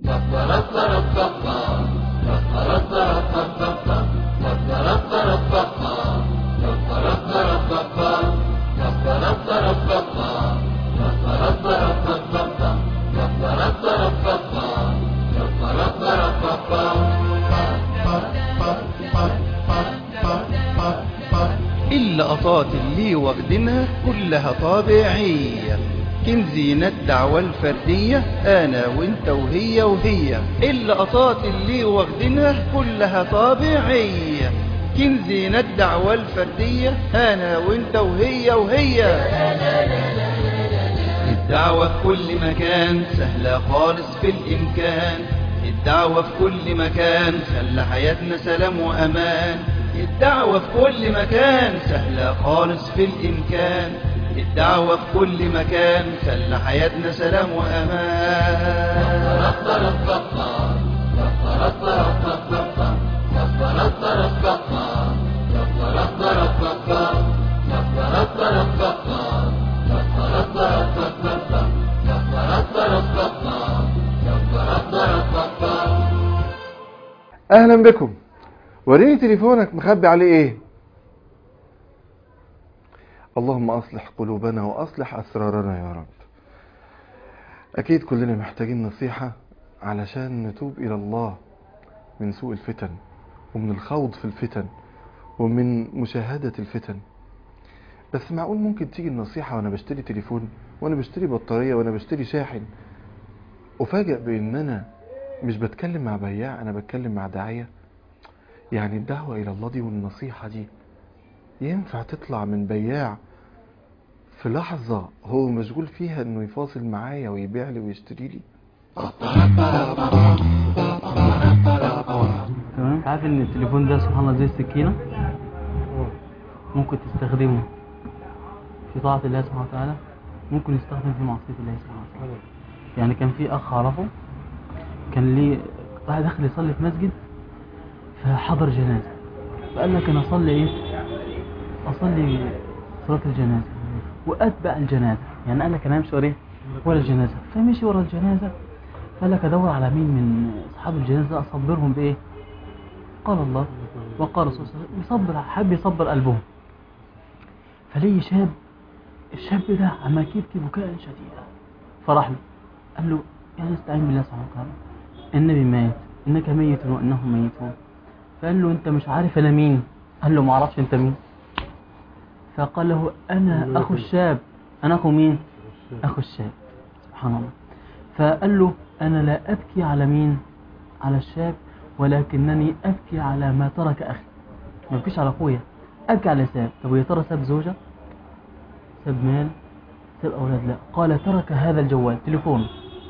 اللقطات اللي واخدينها كلها طابعية كنزينة الدعوة الفردية أنا وإنت وهي وهي اللقطات اللي واخدينها كلها طابعية كنزينة الدعوة الفردية أنا وإنت وهي وهي الدعوة في كل مكان سهلة خالص في الإمكان الدعوة في كل مكان خلى حياتنا سلام وأمان الدعوة في كل مكان سهلة خالص في الإمكان الدعوة في كل مكان خلى حياتنا سلام اهلا بكم وريني تليفونك مخبي عليه ايه اللهم اصلح قلوبنا واصلح اسرارنا يا رب اكيد كلنا محتاجين نصيحة علشان نتوب الى الله من سوء الفتن ومن الخوض في الفتن ومن مشاهدة الفتن بس معقول ممكن تيجي النصيحة وانا بشتري تليفون وانا بشتري بطارية وانا بشتري شاحن افاجئ بان انا مش بتكلم مع بياع انا بتكلم مع داعية يعني الدعوة الى الله دي والنصيحة دي ينفع تطلع من بياع في لحظة هو مشغول فيها انه يفاصل معايا ويبيع لي ويشتري لي تمام انت عارف ان التليفون ده سبحان الله زي السكينة ممكن تستخدمه في طاعة الله سبحانه وتعالى ممكن يستخدم في معصية الله سبحانه وتعالى يعني كان في اخ اعرفه كان ليه واحد داخل يصلي في مسجد فحضر جنازة فقال لك انا اصلي ايه اصلي صلاة الجنازة واتبع الجنازة يعني قال لك انا امشي ورا ايه ورا الجنازة فمشي ورا الجنازة قال لك ادور على مين من اصحاب الجنازة اصبرهم بايه قال الله وقال رسول الله يصبر حب يصبر قلبهم فليه شاب الشاب ده عمال يبكي بكاء شديدا فراح له قال له يعني استعين بالله سبحانه وتعالى النبي مات انك ميت وانهم ميتون فقال له انت مش عارف انا مين قال له ما اعرفش انت مين فقال له انا اخو الشاب انا اخو مين اخو الشاب سبحان الله فقال له انا لا ابكي على مين على الشاب ولكنني ابكي على ما ترك اخي ما ابكيش على اخويا ابكي على ساب طب ويا ترى ساب زوجة ساب مال ساب اولاد لا قال ترك هذا الجوال تليفون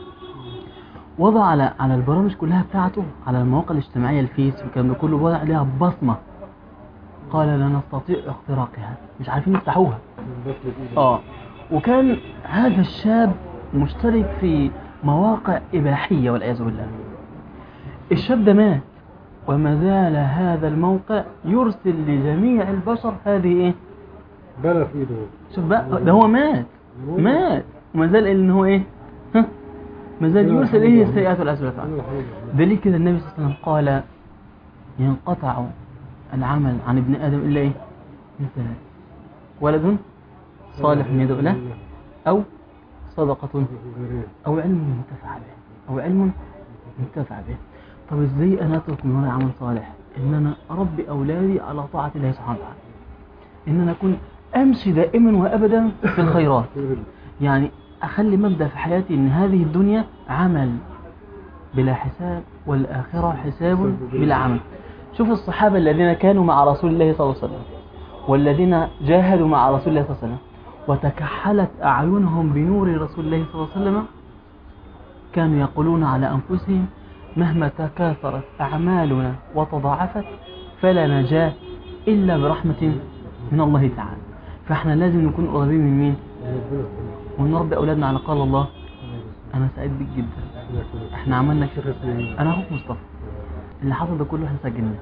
وضع على على البرامج كلها بتاعته على المواقع الاجتماعية الفيس والكلام ده كله وضع عليها بصمة قال لا نستطيع اختراقها مش عارفين يفتحوها اه وكان هذا الشاب مشترك في مواقع إباحية والعياذ بالله الشاب ده مات وما زال هذا الموقع يرسل لجميع البشر هذه ايه بلا في ايده شوف بقى ده هو مات مات وما زال ان هو ايه ها ما زال يرسل اليه السيئات والاسوء دليل كده النبي صلى الله عليه وسلم قال ينقطع العمل عن ابن ادم الا ايه من ثلاث ولد صالح يدعو له او صدقة او علم ينتفع به او علم ينتفع به طب ازاي انا اترك من وراء عمل صالح ان انا اربي اولادي على طاعة الله سبحانه وتعالى ان انا اكون امشي دائما وابدا في الخيرات يعني اخلي مبدأ في حياتي ان هذه الدنيا عمل بلا حساب والاخرة حساب بلا عمل شوف الصحابة الذين كانوا مع رسول الله صلى الله عليه وسلم والذين جاهدوا مع رسول الله صلى الله عليه وسلم وتكحلت أعينهم بنور رسول الله صلى الله عليه وسلم كانوا يقولون على أنفسهم مهما تكاثرت أعمالنا وتضاعفت فلا نجاة إلا برحمة من الله تعالى فإحنا لازم نكون قريبين من مين ونربي أولادنا على قال الله أنا سعيد بيك جدا إحنا عملنا كده أنا أخوك مصطفى اللي حصل ده كله إحنا سجلناه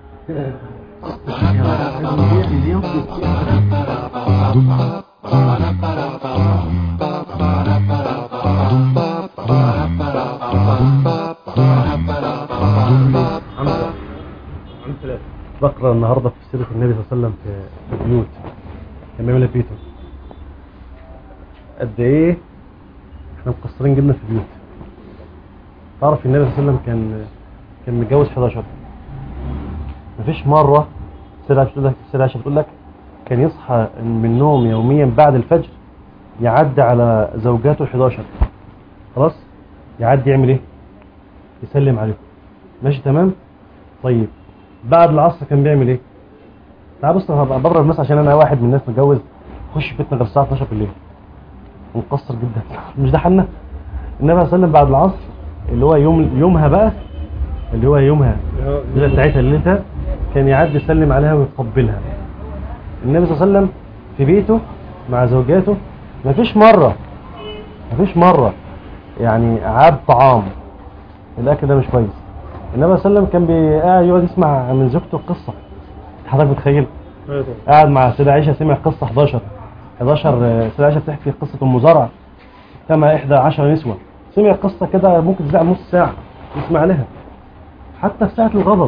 يا رب. بقرا النهارده في سيره النبي صلى الله عليه وسلم في في البيوت كان بيعمل إيه في بيته قد ايه احنا مقصرين جدا في البيوت تعرف النبي صلى الله عليه وسلم كان كان متجوز 11 مفيش مره سيدة عائشة بتقول لك سيدة عائشة بتقول لك كان يصحى من النوم يوميا بعد الفجر يعدي على زوجاته ال 11 خلاص يعدي يعمل ايه يسلم عليهم ماشي تمام طيب بعد العصر كان بيعمل ايه تعال بص انا هبقى بره الناس عشان انا واحد من الناس متجوز خش بيتنا غير الساعه 12 بالليل مقصر جدا مش ده حالنا النبي صلى الله عليه وسلم بعد العصر اللي هو يوم يومها بقى اللي هو يومها الليله بتاعتها ليلتها كان يعدي يسلم عليها ويقبلها النبي صلى الله عليه وسلم في بيته مع زوجاته مفيش مره مفيش مره يعني عاب طعام الاكل ده مش كويس النبي صلى الله عليه وسلم كان بي- قاعد يقعد يسمع من زوجته القصه حضرتك متخيل قاعد مع سيدة عائشة سمع قصة 11 11 آه، سيدة عائشة بتحكي قصة أم زرع كما إحدى عشر نسوة سمع قصة كده ممكن تزعل نص ساعة يسمع لها حتى في ساعة الغضب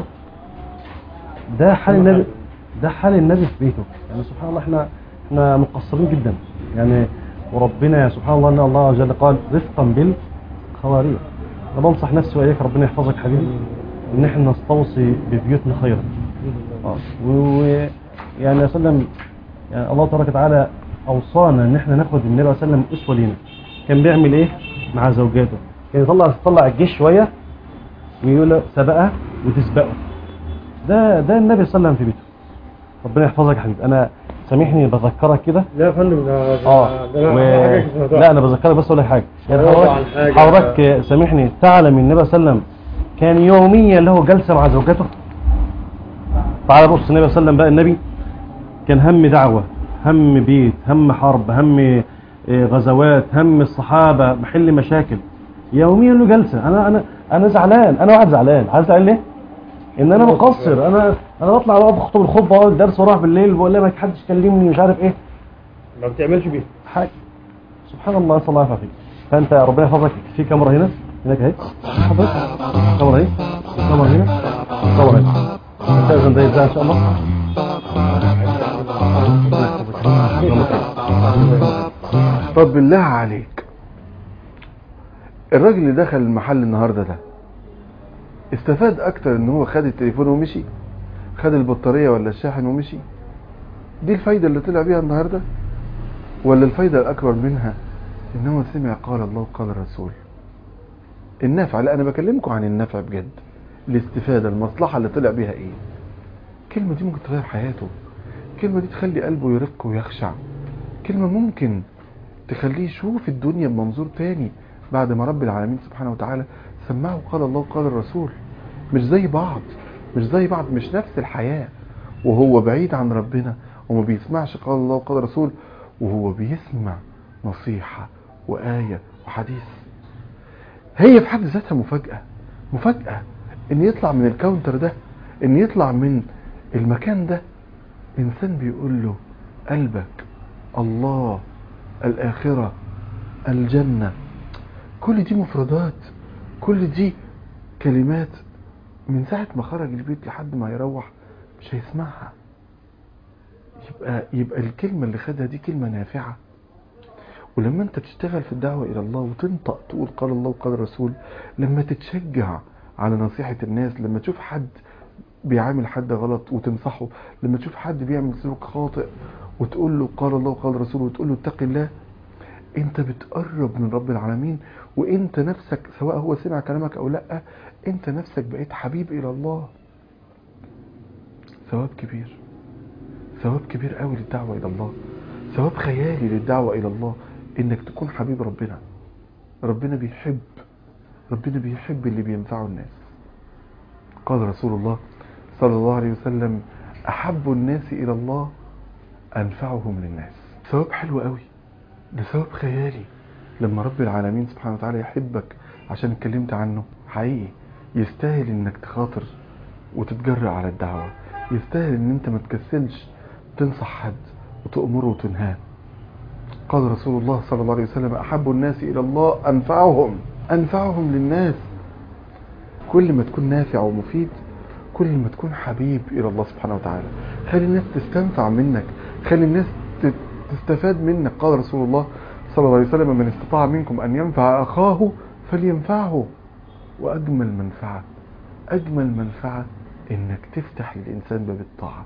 ده حال النبي ده حال النبي في بيته يعني سبحان الله احنا احنا مقصرين جدا يعني وربنا سبحان الله ان الله عز وجل قال رفقا بالخوارير انا بنصح نفسي واياك ربنا يحفظك حبيبي ان احنا نستوصي ببيوتنا خيرا اه و يعني يا سلم يعني الله تبارك وتعالى اوصانا ان احنا ناخد النبي صلى الله عليه وسلم اسوه لينا كان بيعمل ايه مع زوجاته كان يطلع يطلع الجيش شويه ويقول له سبقها وتسبقه ده ده النبي صلى الله عليه وسلم في بيته ربنا يحفظك يا حبيبي انا سامحني بذكرك كده لا يا فندم ده ده- اه ده و... أنا حاجة سمعتها. لا انا بذكرك بس اقول لك حاجه يعني أوضح حضرتك عن حاجة. حضرتك سامحني تعلم النبي صلى الله عليه وسلم كان يوميا له جلسه مع زوجته تعال بص النبي صلى الله عليه وسلم بقى النبي كان هم دعوه هم بيت هم حرب هم آه، غزوات هم الصحابه بحل مشاكل يوميا له جلسه انا انا انا زعلان انا واحد زعلان عارف زعلان ليه ان انا مقصر انا انا بطلع بقى بخطب الخطبه واقعد الدرس واروح بالليل بقول لها ما حدش كلمني مش عارف ايه ما بتعملش بيه حاجة سبحان الله نسأل الله يعفو فيك فأنت ربنا يحفظك في كاميرا هنا هناك اهي حضرتك كاميرا اهي كاميرا هنا كاميرا هنا استاذن ده ازاي ان شاء الله طب بالله عليك الراجل اللي دخل المحل النهارده ده استفاد اكتر ان هو خد التليفون ومشي خد البطارية ولا الشاحن ومشي دي الفايدة اللي طلع بيها النهاردة ولا الفايدة الاكبر منها ان هو سمع قال الله قال الرسول النفع لا انا بكلمكم عن النفع بجد الاستفادة المصلحة اللي طلع بيها ايه الكلمة دي ممكن تغير حياته الكلمة دي تخلي قلبه يرق ويخشع كلمة ممكن تخليه يشوف الدنيا بمنظور تاني بعد ما رب العالمين سبحانه وتعالى سمعه قال الله قال الرسول مش زي بعض مش زي بعض مش نفس الحياة وهو بعيد عن ربنا وما بيسمعش قال الله قال الرسول وهو بيسمع نصيحة وآية وحديث هي في حد ذاتها مفاجأة مفاجأة ان يطلع من الكاونتر ده ان يطلع من المكان ده انسان بيقول له قلبك الله الآخرة الجنة كل دي مفردات كل دي كلمات من ساعة ما خرج البيت لحد ما يروح مش هيسمعها يبقى يبقى الكلمة اللي خدها دي كلمة نافعة ولما انت تشتغل في الدعوة الى الله وتنطق تقول قال الله وقال الرسول لما تتشجع على نصيحة الناس لما تشوف حد بيعامل حد غلط وتنصحه لما تشوف حد بيعمل سلوك خاطئ وتقول له قال الله وقال الرسول وتقول له اتق الله انت بتقرب من رب العالمين وانت نفسك سواء هو سمع كلامك او لا انت نفسك بقيت حبيب الى الله ثواب كبير ثواب كبير قوي للدعوة الى الله ثواب خيالي للدعوة الى الله انك تكون حبيب ربنا ربنا بيحب ربنا بيحب اللي بينفعه الناس قال رسول الله صلى الله عليه وسلم احب الناس الى الله انفعهم للناس ثواب حلو قوي ده ثواب خيالي لما رب العالمين سبحانه وتعالى يحبك عشان اتكلمت عنه حقيقي يستاهل انك تخاطر وتتجرأ على الدعوة يستاهل ان انت ما تكسلش تنصح حد وتأمره وتنهاه قال رسول الله صلى الله عليه وسلم أحب الناس إلى الله أنفعهم أنفعهم للناس كل ما تكون نافع ومفيد كل ما تكون حبيب إلى الله سبحانه وتعالى خلي الناس تستنفع منك خلي الناس ت- تستفاد منك قال رسول الله صلى الله عليه وسلم من استطاع منكم أن ينفع أخاه فلينفعه وأجمل منفعة أجمل منفعة إنك تفتح للإنسان باب الطاعة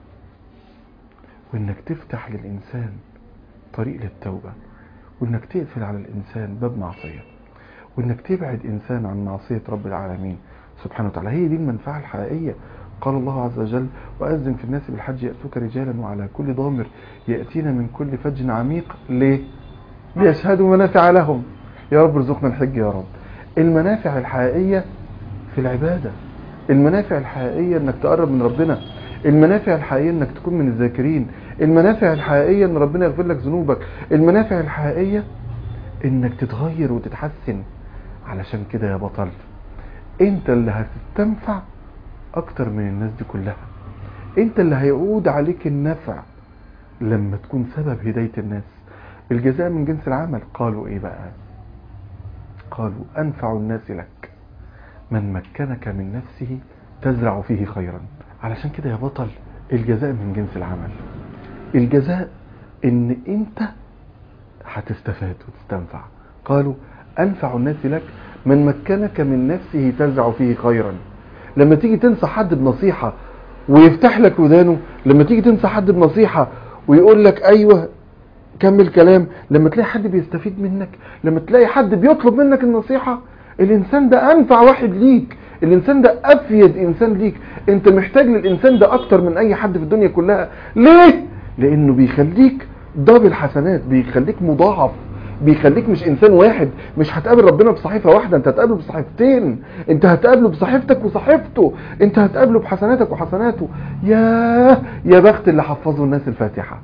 وإنك تفتح للإنسان طريق للتوبة وإنك تقفل على الإنسان باب معصية وإنك تبعد إنسان عن معصية رب العالمين سبحانه وتعالى هي دي المنفعة الحقيقية قال الله عز وجل وأذن في الناس بالحج يأتوك رجالا وعلى كل ضامر يأتينا من كل فج عميق ليه؟ ليشهدوا منافع لهم يا رب ارزقنا الحج يا رب المنافع الحقيقية في العبادة المنافع الحقيقية انك تقرب من ربنا المنافع الحقيقية انك تكون من الذاكرين المنافع الحقيقية ان ربنا يغفر لك ذنوبك المنافع الحقيقية انك تتغير وتتحسن علشان كده يا بطل انت اللي هتستنفع اكتر من الناس دي كلها انت اللي هيعود عليك النفع لما تكون سبب هداية الناس الجزاء من جنس العمل قالوا ايه بقى قالوا انفع الناس لك من مكنك من نفسه تزرع فيه خيرا علشان كده يا بطل الجزاء من جنس العمل الجزاء ان انت هتستفاد وتستنفع قالوا انفع الناس لك من مكنك من نفسه تزرع فيه خيرا لما تيجي تنصح حد بنصيحة ويفتح لك ودانه لما تيجي تنصح حد بنصيحة ويقول لك ايوه كمل كلام لما تلاقي حد بيستفيد منك لما تلاقي حد بيطلب منك النصيحة الانسان ده انفع واحد ليك الانسان ده افيد انسان ليك انت محتاج للانسان ده اكتر من اي حد في الدنيا كلها ليه لانه بيخليك دبل حسنات بيخليك مضاعف بيخليك مش انسان واحد مش هتقابل ربنا بصحيفه واحده انت هتقابله بصحيفتين انت هتقابله بصحيفتك وصحيفته انت هتقابله بحسناتك وحسناته يا يا بخت اللي حفظوا الناس الفاتحه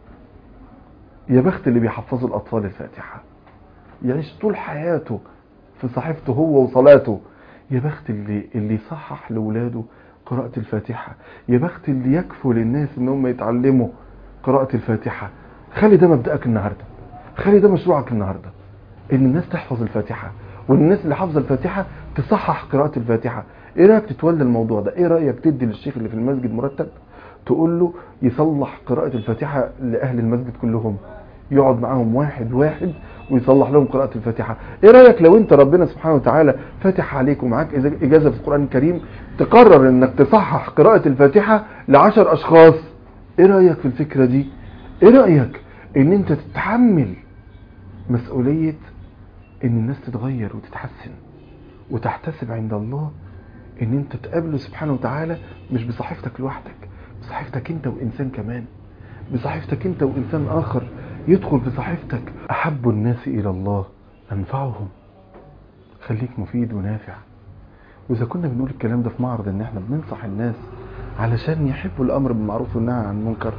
يا بخت اللي بيحفظوا الاطفال الفاتحه يعيش طول حياته في صحيفته هو وصلاته يا بخت اللي اللي يصحح لاولاده قراءة الفاتحة يا بخت اللي يكفوا للناس ان هم يتعلموا قراءة الفاتحة خلي ده مبدأك النهاردة خلي ده مشروعك النهاردة ان الناس تحفظ الفاتحة والناس اللي حافظة الفاتحة تصحح قراءة الفاتحة ايه رأيك تتولى الموضوع ده ايه رأيك تدي للشيخ اللي في المسجد مرتب تقول له يصلح قراءة الفاتحة لأهل المسجد كلهم يقعد معاهم واحد واحد ويصلح لهم قراءة الفاتحة ايه رأيك لو انت ربنا سبحانه وتعالى فاتح عليك ومعاك إز- اجازة في القرآن الكريم تقرر انك تصحح قراءة الفاتحة لعشر اشخاص ايه رأيك في الفكرة دي ايه رأيك ان انت تتحمل مسؤولية ان الناس تتغير وتتحسن وتحتسب عند الله ان انت تقابله سبحانه وتعالى مش بصحيفتك لوحدك بصحيفتك انت وانسان كمان بصحيفتك انت وانسان اخر يدخل في صحيفتك احب الناس الى الله انفعهم خليك مفيد ونافع واذا كنا بنقول الكلام ده في معرض ان احنا بننصح الناس علشان يحبوا الامر بالمعروف والنهي عن المنكر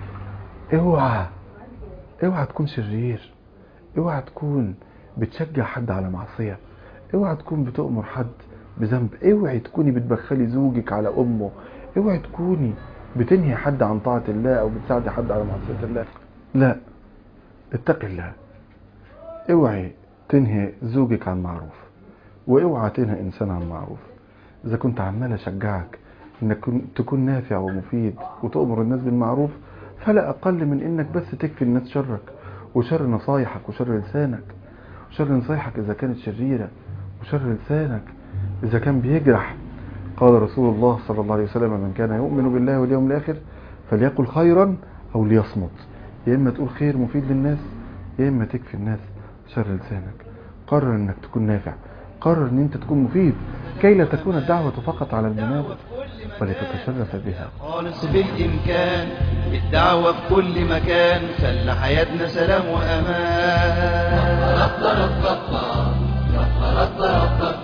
اوعى اوعى تكون شرير اوعى تكون بتشجع حد على معصية اوعى تكون بتؤمر حد بذنب اوعي تكوني بتبخلي زوجك على امه اوعي تكوني بتنهي حد عن طاعة الله او بتساعدي حد على معصية الله لا اتقي الله اوعي تنهي زوجك عن معروف واوعى تنهي انسان عن معروف اذا كنت عمال اشجعك انك كن- تكون نافع ومفيد وتؤمر الناس بالمعروف فلا اقل من انك بس تكفي الناس شرك وشر نصايحك وشر لسانك وشر نصايحك اذا كانت شريرة وشر لسانك اذا كان بيجرح قال رسول الله صلى الله عليه وسلم من كان يؤمن بالله واليوم الاخر فليقل خيرا او ليصمت يا اما تقول خير مفيد للناس يا اما تكفي الناس شر لسانك قرر انك تكون نافع قرر ان انت تكون مفيد كي لا تكون الدعوة فقط على المنابر ولتتشرف بها خالص بالإمكان الدعوة في كل مكان خلى حياتنا سلام وأمان